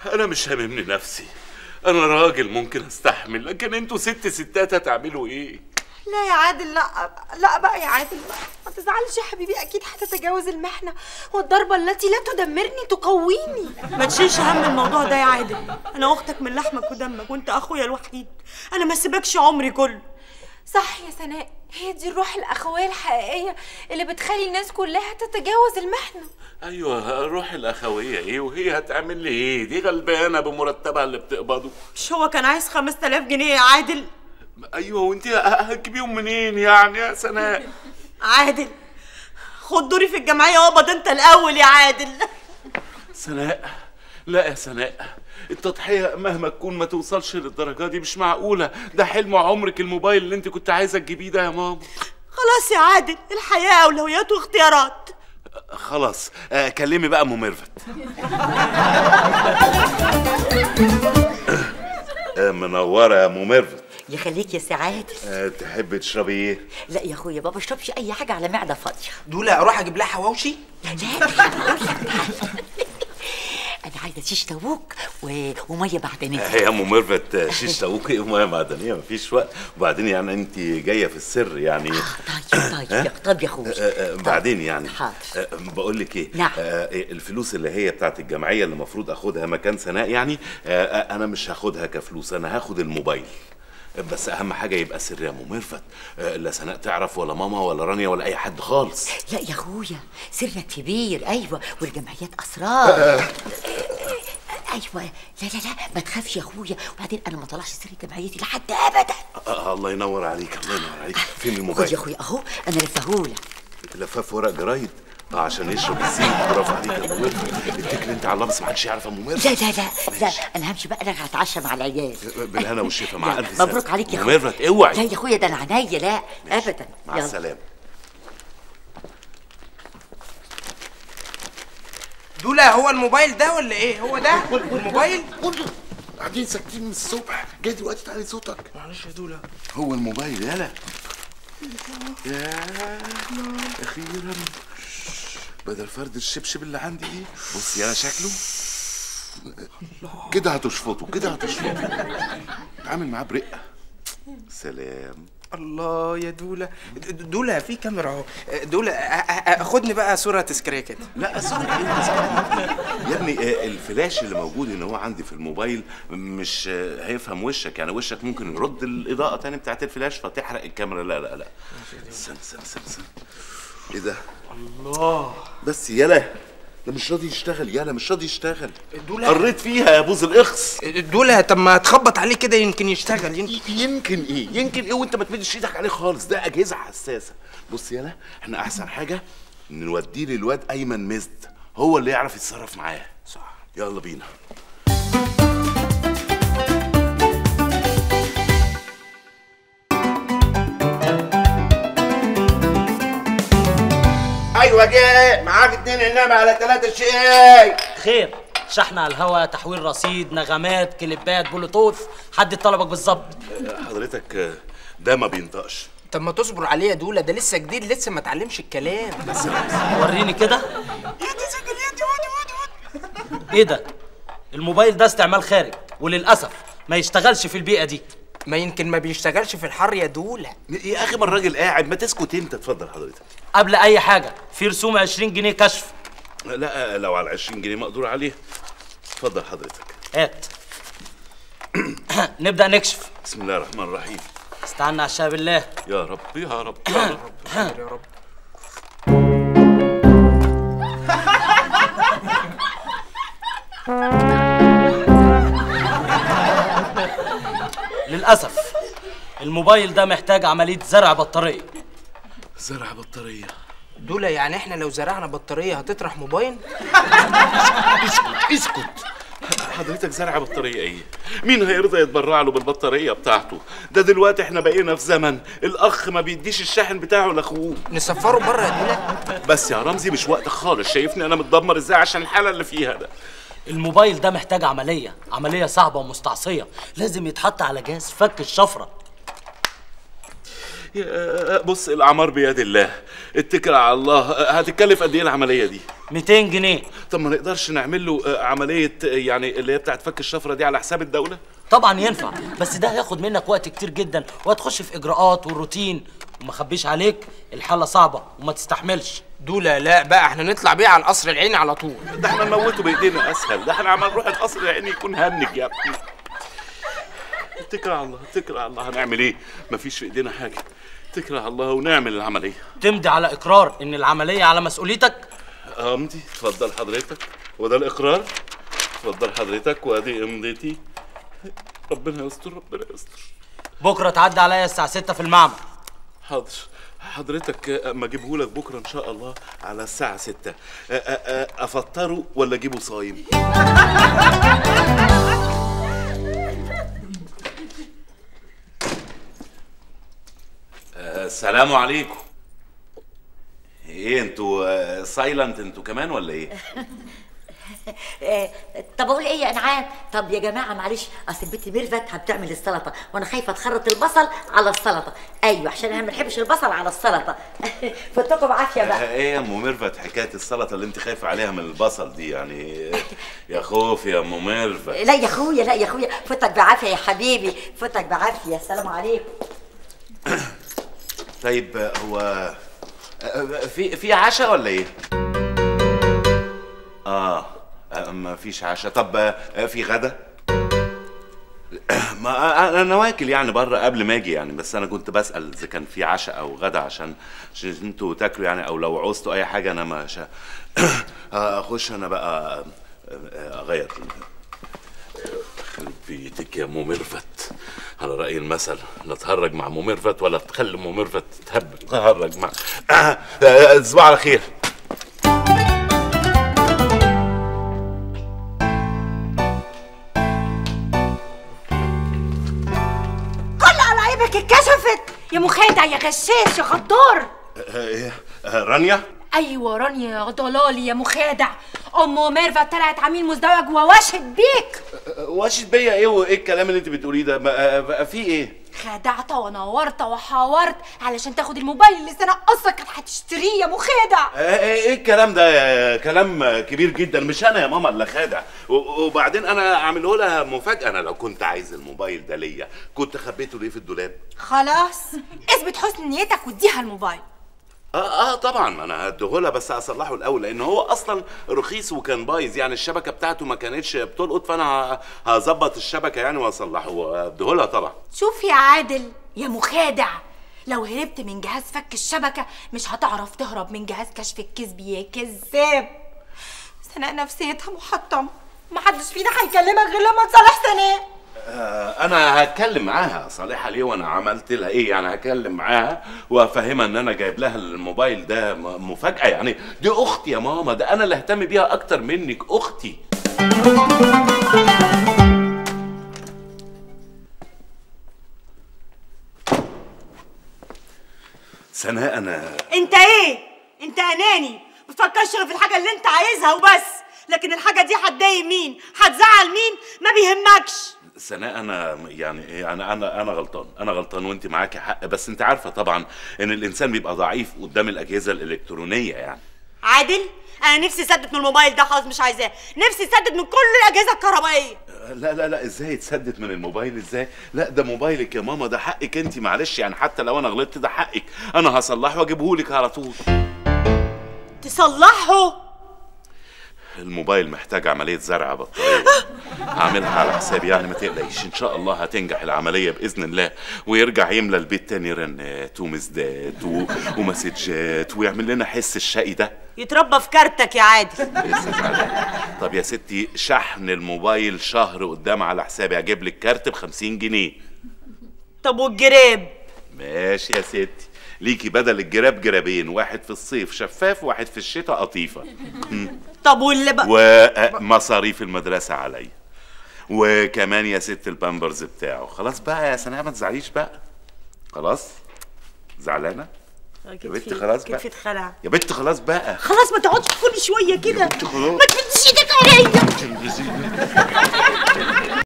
انا مش هاممني نفسي انا راجل ممكن استحمل لكن انتوا ست ستات هتعملوا ايه لا يا عادل لا لا بقى يا عادل بقى ما تزعلش يا حبيبي اكيد هتتجاوز المحنه والضربه التي لا تدمرني تقويني ما تشيلش هم الموضوع ده يا عادل انا اختك من لحمك ودمك وانت اخويا الوحيد انا ما سيبكش عمري كله صح يا سناء هي دي الروح الاخويه الحقيقيه اللي بتخلي الناس كلها تتجاوز المحنه ايوه روح الاخويه ايه وهي هتعمل لي ايه دي غلبانه بمرتبها اللي بتقبضه مش هو كان عايز 5000 جنيه يا عادل ايوه وانت هتجيبيهم منين يعني يا سناء عادل خد دوري في الجمعيه وابض انت الاول يا عادل سناء لا يا سناء التضحية مهما تكون ما توصلش للدرجة دي مش معقولة ده حلم عمرك الموبايل اللي انت كنت عايزة تجيبيه ده يا ماما خلاص يا عادل الحياه اولويات واختيارات خلاص آه كلمي بقى ام ميرفت آه منورة يا ام ميرفت يخليك يا سعادة آه تحبي تشربي ايه؟ لا يا اخويا ما بشربش اي حاجه على معده فاضيه دولة اروح اجيب لها حواوشي انا عايزه شيش تاووك و... وميه معدنيه يا ام ميرفت شيش تاووكي وميه معدنية مفيش وقت وبعدين يعني انت جاية في السر يعني طيب طيب طب يا اخويا آه، آه، بعدين يعني حاضر. آه، بقول لك ايه نعم. آه، الفلوس اللي هي بتاعت الجمعيه اللي المفروض اخدها مكان سناء يعني آه، آه، انا مش هاخدها كفلوس انا هاخد الموبايل بس اهم حاجه يبقى سر يا ام ميرفت آه، لا سناء تعرف ولا ماما ولا رانيا ولا اي حد خالص لا يا اخويا سرك كبير ايوه والجمعيات اسرار ايوه لا لا لا ما تخافش يا اخويا وبعدين انا ما طلعش سر جمعيتي لحد ابدا آه، الله ينور عليك الله ينور عليك فين خد يا الموبايل اخويا اهو انا لفهولك لفاف ورق جرايد اه عشان يشرب الزيت برافو عليك يا ام ميرفت اتكل انت على الله بس ما حدش يعرف يا ام ميرفت لا لا لا لا انا همشي بقى انا هتعشى مع العيال بالهنا والشفا مع لا، الف سلامه مبروك عليك يا أم اخويا ميرفت اوعي لا يا اخويا ده انا عينيا لا ابدا مع يلا. السلامه دولة هو الموبايل ده ولا ايه هو ده الموبايل قاعدين ساكتين من الصبح جاي دلوقتي تعلي صوتك معلش يا دولة هو الموبايل يالا يا اخيرا بدل فرد الشبشب اللي عندي دي بص يالا شكله كده هتشفطه كده هتشفطه اتعامل معاه برقه سلام الله يا دولة د- دولة في كاميرا اهو دولة أ- أ- أ- خدني بقى صورة تذكارية كده لا صورة ايه تذكارية؟ يا ابني آه، الفلاش اللي موجود ان هو عندي في الموبايل مش آه، هيفهم وشك يعني وشك ممكن يرد الاضاءة تاني بتاعت الفلاش فتحرق الكاميرا لا لا لا استنى استنى استنى استنى ايه ده؟ الله بس يلا ده مش راضي يشتغل يلا مش راضي يشتغل دولة قريت فيها يا بوز الاخس دولة طب ما تخبط عليه كده يمكن يشتغل يمكن يمكن ايه يمكن ايه وانت ما تمدش ايدك عليه خالص ده اجهزه حساسه بص يلا احنا احسن حاجه نوديه للواد ايمن مزد هو اللي يعرف يتصرف معاه صح يلا بينا ايوه جاي معاك اتنين انما على ثلاثة شاي خير شحن على الهوا تحويل رصيد نغمات كليبات بلوتوث حد طلبك بالظبط حضرتك آه، ده ما بينطقش طب ما تصبر عليه يا دولة ده لسه جديد لسه ما اتعلمش الكلام وريني كده ايه ده الموبايل ده استعمال خارج وللاسف ما يشتغلش في البيئه دي ما يمكن ما بيشتغلش في الحر يا دولة يا اخي ما الراجل قاعد ما تسكت انت اتفضل حضرتك قبل اي حاجه في رسوم 20 جنيه كشف لا لو على 20 جنيه مقدور عليه اتفضل حضرتك هات نبدا نكشف بسم الله الرحمن الرحيم استعنا على الشاه بالله يا رب يا رب يا رب يا رب للاسف الموبايل ده محتاج عمليه زرع بطاريه زرع بطاريه دولة يعني احنا لو زرعنا بطارية هتطرح موبايل اسكت حضرتك زرع بطاريه ايه مين هيرضى يتبرع له بالبطاريه بتاعته ده دلوقتي احنا بقينا في زمن الاخ ما بيديش الشاحن بتاعه لاخوه نسفره بره يا دولة بس يا رمزي مش وقت خالص شايفني انا متدمر ازاي عشان الحاله اللي فيها ده الموبايل ده محتاج عمليه عمليه صعبه ومستعصيه لازم يتحط على جهاز فك الشفره يا- بص الاعمار بيد الله اتكل على الله هتتكلف قد ايه العمليه دي 200 جنيه طب ما نقدرش نعمل له آه، عمليه آه، يعني اللي هي بتاعت فك الشفره دي على حساب الدوله طبعا ينفع بس ده هياخد منك وقت كتير جدا وهتخش في اجراءات والروتين وما اخبيش عليك الحاله صعبه وما تستحملش دولة لا بقى احنا نطلع بيه على القصر العيني على طول ده احنا نموته بايدينا اسهل ده احنا عمال نروح القصر العيني يكون هنج يا ابني اتكل على الله اتكل على الله هنعمل ايه مفيش في ايدينا حاجه اتكل على الله ونعمل العمليه تمضي على اقرار ان العمليه على مسؤوليتك امضي اتفضل حضرتك وده الاقرار اتفضل حضرتك وادي امضيتي ربنا يستر ربنا يستر بكره تعدي عليا الساعه 6 في المعمل حاضر حضرتك آه، اما اجيبه لك بكره ان شاء الله على الساعه 6 آه، آه، آه، افطره ولا اجيبه صايم آه، السلام عليكم ايه انتوا سايلنت انتوا كمان ولا ايه آه، طب اقول ايه يا انعام طب يا جماعه معلش اصل البت ميرفت هتعمل السلطه وانا خايفه تخرط البصل على السلطه ايوه عشان انا ما بنحبش البصل على السلطه فاتكم عافيه بقى ايه يا ام ميرفت حكايه السلطه اللي انت خايفه عليها من البصل دي يعني يا خوف يا ام ميرفت لا يا اخويا لا يا اخويا فوتك بعافيه يا حبيبي فوتك بعافيه السلام عليكم طيب آه، هو آه، في في عشاء ولا ايه؟ اه آه، ما فيش عشاء طب آه، في غدا؟ ما آه، انا واكل يعني بره قبل ما اجي يعني بس انا كنت بسال اذا كان في عشاء او غدا عشان عشان انتوا تاكلوا يعني او لو عوزتوا اي حاجه انا مش اخش انا بقى آه، آه، اغير يخرب بيتك يا ام ميرفت على رأي المثل لا تهرج مع ام ميرفت ولا تخلي ام ميرفت تهب تهرج مع آه، آه، تصبحوا على خير كل قلايبك اتكشفت يا مخادع يا غشاش يا غدار آه، إيه؟ آه، رانيا ايوه رانيا يا ضلالي يا مخادع ام ميرفت طلعت عميل مزدوج ووشت بيك آه، واشت بيا ايه وايه الكلام اللي انت بتقوليه ده ما- آه، بقى في ايه خدعت ونورت وحاورت علشان تاخد الموبايل اللي سنة اصلا كانت هتشتريه يا مخادع آه، ايه الكلام ده يا كلام كبير جدا مش انا يا ماما اللي خادع و- وبعدين انا عامله لها مفاجاه انا لو كنت عايز الموبايل ده ليا كنت خبيته ليه في الدولاب خلاص اثبت حسن نيتك واديها الموبايل اه اه طبعا انا هديهولها بس هصلحه الاول لان هو اصلا رخيص وكان بايظ يعني الشبكه بتاعته ما كانتش بتلقط فانا ه- هظبط الشبكه يعني واصلحه وهديهولها طبعا شوف يا عادل يا مخادع لو هربت من جهاز فك الشبكة مش هتعرف تهرب من جهاز كشف الكذب يا كذاب سناء نفسيتها محطمة محدش فينا هيكلمك غير لما تصالح سناء آه انا هتكلم معاها صالحها ليه وانا عملت لها ايه يعني هكلم معاها وافهمها ان انا جايب لها الموبايل ده م- مفاجاه يعني دي اختي يا ماما ده انا اللي اهتم بيها اكتر منك اختي سناء انا انت ايه انت اناني بتفكرش غير في الحاجه اللي انت عايزها وبس لكن الحاجه دي هتضايق مين هتزعل مين ما بيهمكش سناء انا يعني يعني انا انا غلطان انا غلطان وانت معاكي حق بس انت عارفه طبعا ان الانسان بيبقى ضعيف قدام الاجهزه الالكترونيه يعني عادل انا نفسي اسدد من الموبايل ده خلاص مش عايزاه نفسي اسدد من كل الاجهزه الكهربائيه لا لا لا ازاي تسدد من الموبايل ازاي لا ده موبايلك يا ماما ده حقك انت معلش يعني حتى لو انا غلطت ده حقك انا هصلحه واجيبه لك على طول تصلحه الموبايل محتاج عمليه زرع بطاريه هعملها على حسابي يعني ما تقلقيش ان شاء الله هتنجح العمليه باذن الله ويرجع يملى البيت تاني رنات ومزدات و... ومسجات ويعمل لنا حس الشقي ده يتربى في كارتك يا عادل لسه زعلان. طب يا ستي شحن الموبايل شهر قدام على حسابي هجيب لك كارت ب 50 جنيه طب والجراب ماشي يا ستي ليكي بدل الجراب جرابين واحد في الصيف شفاف وواحد في الشتاء قطيفة طب واللي بقى ومصاريف المدرسة عليا وكمان يا ست البامبرز بتاعه خلاص بقى يا سناء ما تزعليش بقى خلاص زعلانة يا بنت خلاص بقى كتفي اتخلع يا بنت خلاص بقى خلاص ما تقعدش كل شويه كده بنت خلاص ما تمدش ايدك عليا